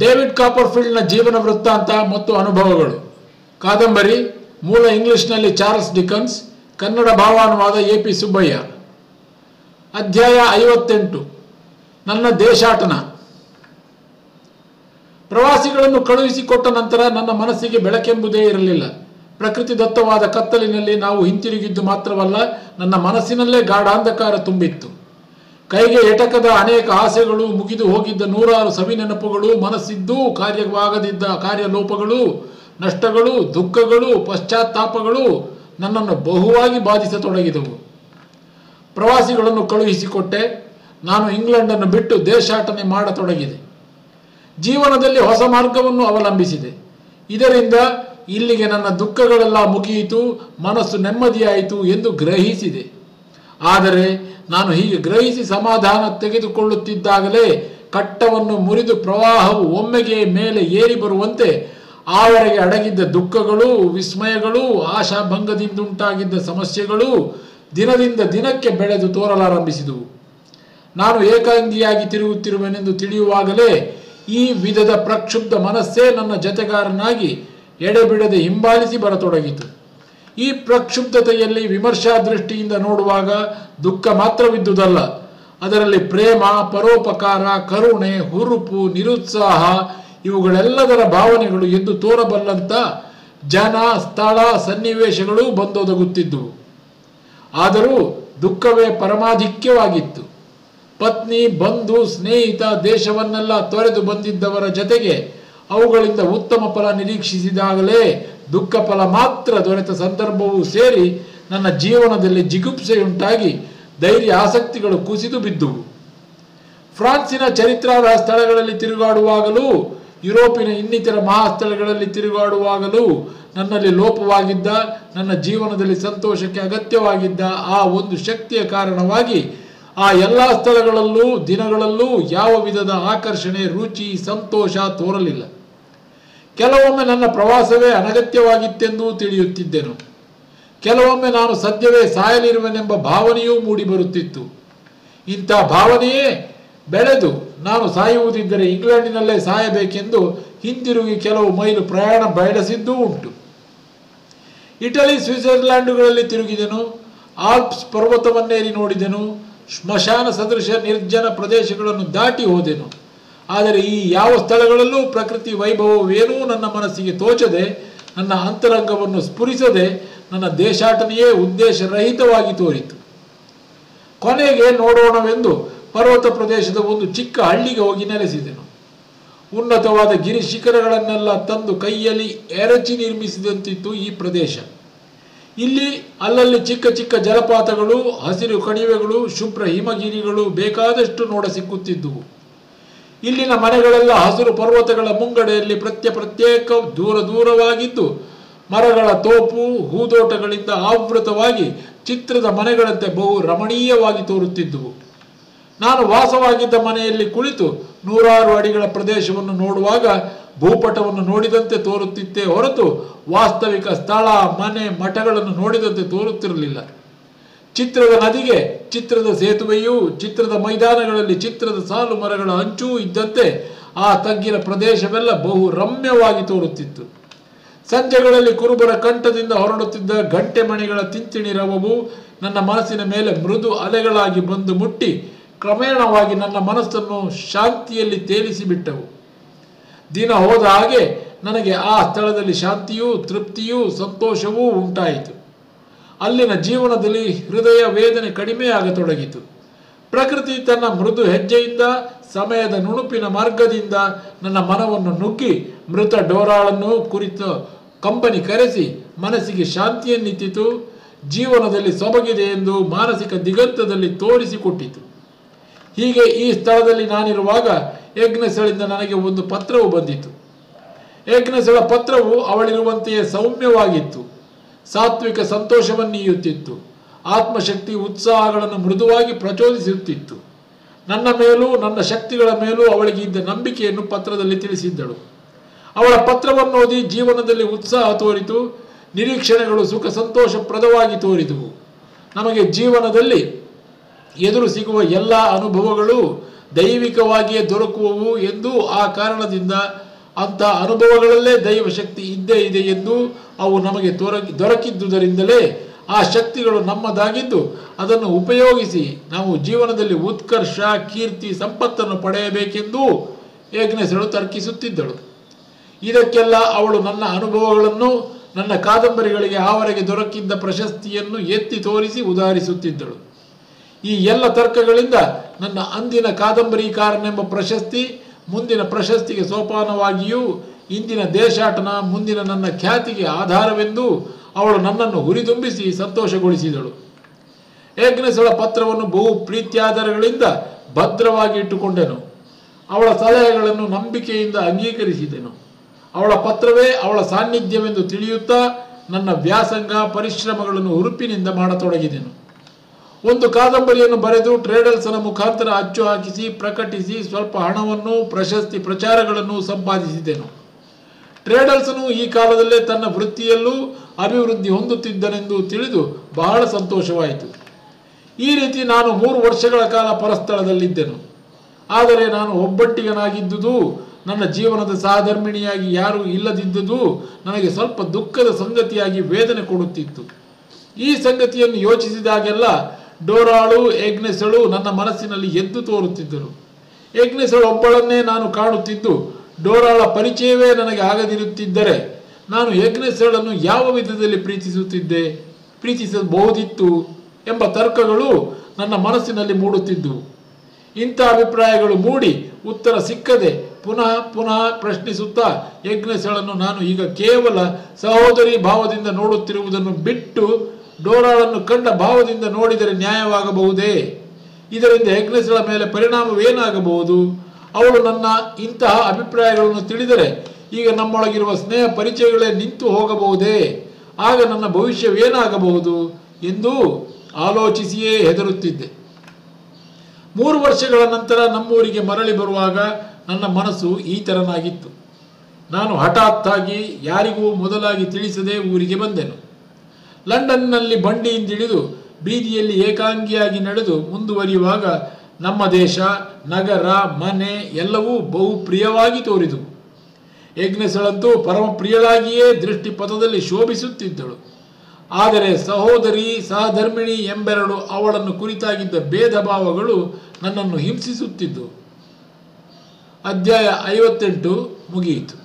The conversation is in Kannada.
ಡೇವಿಡ್ ಕಾಪರ್ಫೀಲ್ಡ್ನ ಜೀವನ ವೃತ್ತಾಂತ ಮತ್ತು ಅನುಭವಗಳು ಕಾದಂಬರಿ ಮೂಲ ಇಂಗ್ಲಿಷ್ನಲ್ಲಿ ಚಾರ್ಲ್ಸ್ ಡಿಕನ್ಸ್ ಕನ್ನಡ ಭಾವಾನುವಾದ ಎ ಪಿ ಸುಬ್ಬಯ್ಯ ಅಧ್ಯಾಯ ಐವತ್ತೆಂಟು ನನ್ನ ದೇಶಾಟನ ಪ್ರವಾಸಿಗಳನ್ನು ಕಳುಹಿಸಿಕೊಟ್ಟ ನಂತರ ನನ್ನ ಮನಸ್ಸಿಗೆ ಬೆಳಕೆಂಬುದೇ ಇರಲಿಲ್ಲ ಪ್ರಕೃತಿ ದತ್ತವಾದ ಕತ್ತಲಿನಲ್ಲಿ ನಾವು ಹಿಂತಿರುಗಿದ್ದು ಮಾತ್ರವಲ್ಲ ನನ್ನ ಮನಸ್ಸಿನಲ್ಲೇ ಗಾಢಾಂಧಕಾರ ತುಂಬಿತ್ತು ಕೈಗೆ ಎಟಕದ ಅನೇಕ ಆಸೆಗಳು ಮುಗಿದು ಹೋಗಿದ್ದ ನೂರಾರು ಸವಿನೆನಪುಗಳು ಮನಸ್ಸಿದ್ದೂ ಕಾರ್ಯವಾಗದಿದ್ದ ಕಾರ್ಯಲೋಪಗಳು ನಷ್ಟಗಳು ದುಃಖಗಳು ಪಶ್ಚಾತ್ತಾಪಗಳು ನನ್ನನ್ನು ಬಹುವಾಗಿ ಬಾಧಿಸತೊಡಗಿದವು ಪ್ರವಾಸಿಗಳನ್ನು ಕಳುಹಿಸಿಕೊಟ್ಟೆ ನಾನು ಇಂಗ್ಲೆಂಡನ್ನು ಬಿಟ್ಟು ದೇಶಾಟನೆ ಮಾಡತೊಡಗಿದೆ ಜೀವನದಲ್ಲಿ ಹೊಸ ಮಾರ್ಗವನ್ನು ಅವಲಂಬಿಸಿದೆ ಇದರಿಂದ ಇಲ್ಲಿಗೆ ನನ್ನ ದುಃಖಗಳೆಲ್ಲ ಮುಗಿಯಿತು ಮನಸ್ಸು ನೆಮ್ಮದಿಯಾಯಿತು ಎಂದು ಗ್ರಹಿಸಿದೆ ಆದರೆ ನಾನು ಹೀಗೆ ಗ್ರಹಿಸಿ ಸಮಾಧಾನ ತೆಗೆದುಕೊಳ್ಳುತ್ತಿದ್ದಾಗಲೇ ಕಟ್ಟವನ್ನು ಮುರಿದು ಪ್ರವಾಹವು ಒಮ್ಮೆಗೆ ಮೇಲೆ ಏರಿ ಬರುವಂತೆ ಆವರೆಗೆ ಅಡಗಿದ್ದ ದುಃಖಗಳು ವಿಸ್ಮಯಗಳು ಆಶಾಭಂಗದಿಂದುಂಟಾಗಿದ್ದ ಸಮಸ್ಯೆಗಳು ದಿನದಿಂದ ದಿನಕ್ಕೆ ಬೆಳೆದು ತೋರಲಾರಂಭಿಸಿದವು ನಾನು ಏಕಾಂಗಿಯಾಗಿ ತಿರುಗುತ್ತಿರುವೆನೆಂದು ತಿಳಿಯುವಾಗಲೇ ಈ ವಿಧದ ಪ್ರಕ್ಷುಬ್ಧ ಮನಸ್ಸೇ ನನ್ನ ಜತೆಗಾರನಾಗಿ ಎಡೆಬಿಡದೆ ಹಿಂಬಾಲಿಸಿ ಬರತೊಡಗಿತು ಈ ಪ್ರಕ್ಷುಬ್ಧತೆಯಲ್ಲಿ ವಿಮರ್ಶಾ ದೃಷ್ಟಿಯಿಂದ ನೋಡುವಾಗ ದುಃಖ ಮಾತ್ರವಿದ್ದುದಲ್ಲ ಅದರಲ್ಲಿ ಪ್ರೇಮ ಪರೋಪಕಾರ ಕರುಣೆ ಹುರುಪು ನಿರುತ್ಸಾಹ ಇವುಗಳೆಲ್ಲದರ ಭಾವನೆಗಳು ಎದ್ದು ತೋರಬಲ್ಲಂತ ಜನ ಸ್ಥಳ ಸನ್ನಿವೇಶಗಳು ಬಂದೊದಗುತ್ತಿದ್ದುವು ಆದರೂ ದುಃಖವೇ ಪರಮಾಧಿಕ್ಯವಾಗಿತ್ತು ಪತ್ನಿ ಬಂಧು ಸ್ನೇಹಿತ ದೇಶವನ್ನೆಲ್ಲ ತೊರೆದು ಬಂದಿದ್ದವರ ಜತೆಗೆ ಅವುಗಳಿಂದ ಉತ್ತಮ ಫಲ ನಿರೀಕ್ಷಿಸಿದಾಗಲೇ ದುಃಖ ಫಲ ಮಾತ್ರ ದೊರೆತ ಸಂದರ್ಭವೂ ಸೇರಿ ನನ್ನ ಜೀವನದಲ್ಲಿ ಜಿಗುಪ್ಸೆಯುಂಟಾಗಿ ಧೈರ್ಯ ಆಸಕ್ತಿಗಳು ಕುಸಿದು ಬಿದ್ದುವು ಫ್ರಾನ್ಸಿನ ಚರಿತ್ರಾರ್ಹ ಸ್ಥಳಗಳಲ್ಲಿ ತಿರುಗಾಡುವಾಗಲೂ ಯುರೋಪಿನ ಇನ್ನಿತರ ಮಹಾಸ್ಥಳಗಳಲ್ಲಿ ತಿರುಗಾಡುವಾಗಲೂ ನನ್ನಲ್ಲಿ ಲೋಪವಾಗಿದ್ದ ನನ್ನ ಜೀವನದಲ್ಲಿ ಸಂತೋಷಕ್ಕೆ ಅಗತ್ಯವಾಗಿದ್ದ ಆ ಒಂದು ಶಕ್ತಿಯ ಕಾರಣವಾಗಿ ಆ ಎಲ್ಲ ಸ್ಥಳಗಳಲ್ಲೂ ದಿನಗಳಲ್ಲೂ ಯಾವ ವಿಧದ ಆಕರ್ಷಣೆ ರುಚಿ ಸಂತೋಷ ತೋರಲಿಲ್ಲ ಕೆಲವೊಮ್ಮೆ ನನ್ನ ಪ್ರವಾಸವೇ ಅನಗತ್ಯವಾಗಿತ್ತೆಂದೂ ತಿಳಿಯುತ್ತಿದ್ದೆನು ಕೆಲವೊಮ್ಮೆ ನಾನು ಸದ್ಯವೇ ಸಾಯಲಿರುವೆನೆಂಬ ಭಾವನೆಯೂ ಮೂಡಿಬರುತ್ತಿತ್ತು ಇಂಥ ಭಾವನೆಯೇ ಬೆಳೆದು ನಾನು ಸಾಯುವುದಿದ್ದರೆ ಇಂಗ್ಲೆಂಡಿನಲ್ಲೇ ಸಾಯಬೇಕೆಂದು ಹಿಂತಿರುಗಿ ಕೆಲವು ಮೈಲು ಪ್ರಯಾಣ ಬಯಲಿಸಿದ್ದೂ ಉಂಟು ಇಟಲಿ ಸ್ವಿಟ್ಜರ್ಲ್ಯಾಂಡುಗಳಲ್ಲಿ ತಿರುಗಿದೆನು ಆಲ್ಪ್ಸ್ ಪರ್ವತವನ್ನೇರಿ ನೋಡಿದೆನು ಸ್ಮಶಾನ ಸದೃಶ ನಿರ್ಜನ ಪ್ರದೇಶಗಳನ್ನು ದಾಟಿ ಹೋದೆನು ಆದರೆ ಈ ಯಾವ ಸ್ಥಳಗಳಲ್ಲೂ ಪ್ರಕೃತಿ ವೈಭವವೇನೂ ನನ್ನ ಮನಸ್ಸಿಗೆ ತೋಚದೆ ನನ್ನ ಅಂತರಂಗವನ್ನು ಸ್ಫುರಿಸದೆ ನನ್ನ ದೇಶಾಟನೆಯೇ ಉದ್ದೇಶರಹಿತವಾಗಿ ತೋರಿತು ಕೊನೆಗೆ ನೋಡೋಣವೆಂದು ಪರ್ವತ ಪ್ರದೇಶದ ಒಂದು ಚಿಕ್ಕ ಹಳ್ಳಿಗೆ ಹೋಗಿ ನೆಲೆಸಿದೆನು ಉನ್ನತವಾದ ಗಿರಿ ಶಿಖರಗಳನ್ನೆಲ್ಲ ತಂದು ಕೈಯಲ್ಲಿ ಎರಚಿ ನಿರ್ಮಿಸಿದಂತಿತ್ತು ಈ ಪ್ರದೇಶ ಇಲ್ಲಿ ಅಲ್ಲಲ್ಲಿ ಚಿಕ್ಕ ಚಿಕ್ಕ ಜಲಪಾತಗಳು ಹಸಿರು ಕಣಿವೆಗಳು ಶುಭ್ರ ಹಿಮಗಿರಿಗಳು ಬೇಕಾದಷ್ಟು ನೋಡ ಸಿಕ್ಕುತ್ತಿದ್ದುವು ಇಲ್ಲಿನ ಮನೆಗಳೆಲ್ಲ ಹಸಿರು ಪರ್ವತಗಳ ಮುಂಗಡೆಯಲ್ಲಿ ಪ್ರತ್ಯ ಪ್ರತ್ಯೇಕ ದೂರ ದೂರವಾಗಿದ್ದು ಮರಗಳ ತೋಪು ಹೂದೋಟಗಳಿಂದ ಆವೃತವಾಗಿ ಚಿತ್ರದ ಮನೆಗಳಂತೆ ಬಹು ರಮಣೀಯವಾಗಿ ತೋರುತ್ತಿದ್ದುವು ನಾನು ವಾಸವಾಗಿದ್ದ ಮನೆಯಲ್ಲಿ ಕುಳಿತು ನೂರಾರು ಅಡಿಗಳ ಪ್ರದೇಶವನ್ನು ನೋಡುವಾಗ ಭೂಪಟವನ್ನು ನೋಡಿದಂತೆ ತೋರುತ್ತಿತ್ತೇ ಹೊರತು ವಾಸ್ತವಿಕ ಸ್ಥಳ ಮನೆ ಮಠಗಳನ್ನು ನೋಡಿದಂತೆ ತೋರುತ್ತಿರಲಿಲ್ಲ ಚಿತ್ರದ ನದಿಗೆ ಚಿತ್ರದ ಸೇತುವೆಯೂ ಚಿತ್ರದ ಮೈದಾನಗಳಲ್ಲಿ ಚಿತ್ರದ ಸಾಲು ಮರಗಳ ಅಂಚೂ ಇದ್ದಂತೆ ಆ ತಗ್ಗಿನ ಪ್ರದೇಶವೆಲ್ಲ ಬಹು ರಮ್ಯವಾಗಿ ತೋರುತ್ತಿತ್ತು ಸಂಜೆಗಳಲ್ಲಿ ಕುರುಬರ ಕಂಠದಿಂದ ಹೊರಡುತ್ತಿದ್ದ ಗಂಟೆ ಮಣಿಗಳ ತಿಂತಿಣಿ ರವವು ನನ್ನ ಮನಸ್ಸಿನ ಮೇಲೆ ಮೃದು ಅಲೆಗಳಾಗಿ ಬಂದು ಮುಟ್ಟಿ ಕ್ರಮೇಣವಾಗಿ ನನ್ನ ಮನಸ್ಸನ್ನು ಶಾಂತಿಯಲ್ಲಿ ತೇಲಿಸಿಬಿಟ್ಟವು ದಿನ ಹೋದ ಹಾಗೆ ನನಗೆ ಆ ಸ್ಥಳದಲ್ಲಿ ಶಾಂತಿಯೂ ತೃಪ್ತಿಯೂ ಸಂತೋಷವೂ ಉಂಟಾಯಿತು ಅಲ್ಲಿನ ಜೀವನದಲ್ಲಿ ಹೃದಯ ವೇದನೆ ಕಡಿಮೆಯಾಗತೊಡಗಿತು ಪ್ರಕೃತಿ ತನ್ನ ಮೃದು ಹೆಜ್ಜೆಯಿಂದ ಸಮಯದ ನುಣುಪಿನ ಮಾರ್ಗದಿಂದ ನನ್ನ ಮನವನ್ನು ನುಗ್ಗಿ ಮೃತ ಡೋರಾಳನ್ನು ಕುರಿತ ಕಂಪನಿ ಕರೆಸಿ ಮನಸ್ಸಿಗೆ ಶಾಂತಿಯನ್ನಿತ್ತಿತು ಜೀವನದಲ್ಲಿ ಸೊಬಗಿದೆ ಎಂದು ಮಾನಸಿಕ ದಿಗಂತದಲ್ಲಿ ತೋರಿಸಿಕೊಟ್ಟಿತು ಹೀಗೆ ಈ ಸ್ಥಳದಲ್ಲಿ ನಾನಿರುವಾಗ ಯಜ್ಞಸಳಿಂದ ನನಗೆ ಒಂದು ಪತ್ರವು ಬಂದಿತು ಯಜ್ಞಸಳ ಪತ್ರವು ಅವಳಿರುವಂತೆಯೇ ಸೌಮ್ಯವಾಗಿತ್ತು ಸಾತ್ವಿಕ ಸಂತೋಷವನ್ನೀಯುತ್ತಿತ್ತು ಆತ್ಮಶಕ್ತಿ ಉತ್ಸಾಹಗಳನ್ನು ಮೃದುವಾಗಿ ಪ್ರಚೋದಿಸುತ್ತಿತ್ತು ನನ್ನ ಮೇಲೂ ನನ್ನ ಶಕ್ತಿಗಳ ಮೇಲೂ ಅವಳಿಗೆ ಇದ್ದ ನಂಬಿಕೆಯನ್ನು ಪತ್ರದಲ್ಲಿ ತಿಳಿಸಿದ್ದಳು ಅವಳ ಪತ್ರವನ್ನು ಓದಿ ಜೀವನದಲ್ಲಿ ಉತ್ಸಾಹ ತೋರಿತು ನಿರೀಕ್ಷಣೆಗಳು ಸುಖ ಸಂತೋಷಪ್ರದವಾಗಿ ತೋರಿದವು ನಮಗೆ ಜೀವನದಲ್ಲಿ ಎದುರು ಸಿಗುವ ಎಲ್ಲ ಅನುಭವಗಳು ದೈವಿಕವಾಗಿಯೇ ದೊರಕುವವು ಎಂದು ಆ ಕಾರಣದಿಂದ ಅಂಥ ಅನುಭವಗಳಲ್ಲೇ ದೈವ ಶಕ್ತಿ ಇದ್ದೇ ಇದೆ ಎಂದು ಅವು ನಮಗೆ ದೊರಕಿ ದೊರಕಿದ್ದುದರಿಂದಲೇ ಆ ಶಕ್ತಿಗಳು ನಮ್ಮದಾಗಿದ್ದು ಅದನ್ನು ಉಪಯೋಗಿಸಿ ನಾವು ಜೀವನದಲ್ಲಿ ಉತ್ಕರ್ಷ ಕೀರ್ತಿ ಸಂಪತ್ತನ್ನು ಪಡೆಯಬೇಕೆಂದು ಯಜ್ಞೇಶ್ವರಳು ತರ್ಕಿಸುತ್ತಿದ್ದಳು ಇದಕ್ಕೆಲ್ಲ ಅವಳು ನನ್ನ ಅನುಭವಗಳನ್ನು ನನ್ನ ಕಾದಂಬರಿಗಳಿಗೆ ಆವರೆಗೆ ದೊರಕಿದ್ದ ಪ್ರಶಸ್ತಿಯನ್ನು ಎತ್ತಿ ತೋರಿಸಿ ಉದಾಹರಿಸುತ್ತಿದ್ದಳು ಈ ಎಲ್ಲ ತರ್ಕಗಳಿಂದ ನನ್ನ ಅಂದಿನ ಕಾದಂಬರಿಕಾರನೆಂಬ ಪ್ರಶಸ್ತಿ ಮುಂದಿನ ಪ್ರಶಸ್ತಿಗೆ ಸೋಪಾನವಾಗಿಯೂ ಇಂದಿನ ದೇಶಾಟನ ಮುಂದಿನ ನನ್ನ ಖ್ಯಾತಿಗೆ ಆಧಾರವೆಂದು ಅವಳು ನನ್ನನ್ನು ಹುರಿದುಂಬಿಸಿ ಸಂತೋಷಗೊಳಿಸಿದಳು ಯಜ್ಞಸಳ ಪತ್ರವನ್ನು ಬಹು ಪ್ರೀತ್ಯಾದರಗಳಿಂದ ಭದ್ರವಾಗಿ ಇಟ್ಟುಕೊಂಡೆನು ಅವಳ ಸಲಹೆಗಳನ್ನು ನಂಬಿಕೆಯಿಂದ ಅಂಗೀಕರಿಸಿದೆನು ಅವಳ ಪತ್ರವೇ ಅವಳ ಸಾನ್ನಿಧ್ಯವೆಂದು ತಿಳಿಯುತ್ತಾ ನನ್ನ ವ್ಯಾಸಂಗ ಪರಿಶ್ರಮಗಳನ್ನು ಹುರುಪಿನಿಂದ ಮಾಡತೊಡಗಿದೆನು ಒಂದು ಕಾದಂಬರಿಯನ್ನು ಬರೆದು ಟ್ರೇಡಲ್ಸನ ಮುಖಾಂತರ ಅಚ್ಚು ಹಾಕಿಸಿ ಪ್ರಕಟಿಸಿ ಸ್ವಲ್ಪ ಹಣವನ್ನು ಪ್ರಶಸ್ತಿ ಪ್ರಚಾರಗಳನ್ನು ಸಂಪಾದಿಸಿದೆನು ಟ್ರೇಡಲ್ಸನು ಈ ಕಾಲದಲ್ಲೇ ತನ್ನ ವೃತ್ತಿಯಲ್ಲೂ ಅಭಿವೃದ್ಧಿ ಹೊಂದುತ್ತಿದ್ದನೆಂದು ತಿಳಿದು ಬಹಳ ಸಂತೋಷವಾಯಿತು ಈ ರೀತಿ ನಾನು ಮೂರು ವರ್ಷಗಳ ಕಾಲ ಪರಸ್ಥಳದಲ್ಲಿದ್ದೆನು ಆದರೆ ನಾನು ಒಬ್ಬಟ್ಟಿಗನಾಗಿದ್ದುದು ನನ್ನ ಜೀವನದ ಸಹಧರ್ಮಿಣಿಯಾಗಿ ಯಾರೂ ಇಲ್ಲದಿದ್ದುದು ನನಗೆ ಸ್ವಲ್ಪ ದುಃಖದ ಸಂಗತಿಯಾಗಿ ವೇದನೆ ಕೊಡುತ್ತಿತ್ತು ಈ ಸಂಗತಿಯನ್ನು ಯೋಚಿಸಿದಾಗೆಲ್ಲ ಡೋರಾಳು ಯಜ್ಞೆಸಳು ನನ್ನ ಮನಸ್ಸಿನಲ್ಲಿ ಎದ್ದು ತೋರುತ್ತಿದ್ದರು ಯಜ್ಞೆಸಳು ಒಬ್ಬಳನ್ನೇ ನಾನು ಕಾಣುತ್ತಿದ್ದು ಡೋರಾಳ ಪರಿಚಯವೇ ನನಗೆ ಆಗದಿರುತ್ತಿದ್ದರೆ ನಾನು ಯಜ್ಞೆಸಳನ್ನು ಯಾವ ವಿಧದಲ್ಲಿ ಪ್ರೀತಿಸುತ್ತಿದ್ದೆ ಪ್ರೀತಿಸಬಹುದಿತ್ತು ಎಂಬ ತರ್ಕಗಳು ನನ್ನ ಮನಸ್ಸಿನಲ್ಲಿ ಮೂಡುತ್ತಿದ್ದವು ಇಂಥ ಅಭಿಪ್ರಾಯಗಳು ಮೂಡಿ ಉತ್ತರ ಸಿಕ್ಕದೆ ಪುನಃ ಪುನಃ ಪ್ರಶ್ನಿಸುತ್ತಾ ಯಜ್ಞಸಳನ್ನು ನಾನು ಈಗ ಕೇವಲ ಸಹೋದರಿ ಭಾವದಿಂದ ನೋಡುತ್ತಿರುವುದನ್ನು ಬಿಟ್ಟು ಡೋರಾಳನ್ನು ಕಂಡ ಭಾವದಿಂದ ನೋಡಿದರೆ ನ್ಯಾಯವಾಗಬಹುದೇ ಇದರಿಂದ ಯಜ್ಞಸಳ ಮೇಲೆ ಪರಿಣಾಮವೇನಾಗಬಹುದು ಅವಳು ನನ್ನ ಇಂತಹ ಅಭಿಪ್ರಾಯಗಳನ್ನು ತಿಳಿದರೆ ಈಗ ನಮ್ಮೊಳಗಿರುವ ಸ್ನೇಹ ಪರಿಚಯಗಳೇ ನಿಂತು ಹೋಗಬಹುದೇ ಆಗ ನನ್ನ ಭವಿಷ್ಯವೇನಾಗಬಹುದು ಎಂದು ಆಲೋಚಿಸಿಯೇ ಹೆದರುತ್ತಿದ್ದೆ ಮೂರು ವರ್ಷಗಳ ನಂತರ ನಮ್ಮೂರಿಗೆ ಮರಳಿ ಬರುವಾಗ ನನ್ನ ಮನಸ್ಸು ಈ ತೆರನಾಗಿತ್ತು ನಾನು ಹಠಾತ್ತಾಗಿ ಯಾರಿಗೂ ಮೊದಲಾಗಿ ತಿಳಿಸದೆ ಊರಿಗೆ ಬಂದೆನು ಲಂಡನ್ನಲ್ಲಿ ಬಂಡಿಯಿಂದಿಳಿದು ಬೀದಿಯಲ್ಲಿ ಏಕಾಂಗಿಯಾಗಿ ನಡೆದು ಮುಂದುವರಿಯುವಾಗ ನಮ್ಮ ದೇಶ ನಗರ ಮನೆ ಎಲ್ಲವೂ ಬಹು ಪ್ರಿಯವಾಗಿ ತೋರಿದವು ಯಜ್ಞಸಳಂತೂ ಪರಮ ಪ್ರಿಯಳಾಗಿಯೇ ದೃಷ್ಟಿಪಥದಲ್ಲಿ ಶೋಭಿಸುತ್ತಿದ್ದಳು ಆದರೆ ಸಹೋದರಿ ಸಹಧರ್ಮಿಣಿ ಎಂಬೆರಡು ಅವಳನ್ನು ಕುರಿತಾಗಿದ್ದ ಭೇದ ಭಾವಗಳು ನನ್ನನ್ನು ಹಿಂಸಿಸುತ್ತಿದ್ದವು ಅಧ್ಯಾಯ ಐವತ್ತೆಂಟು ಮುಗಿಯಿತು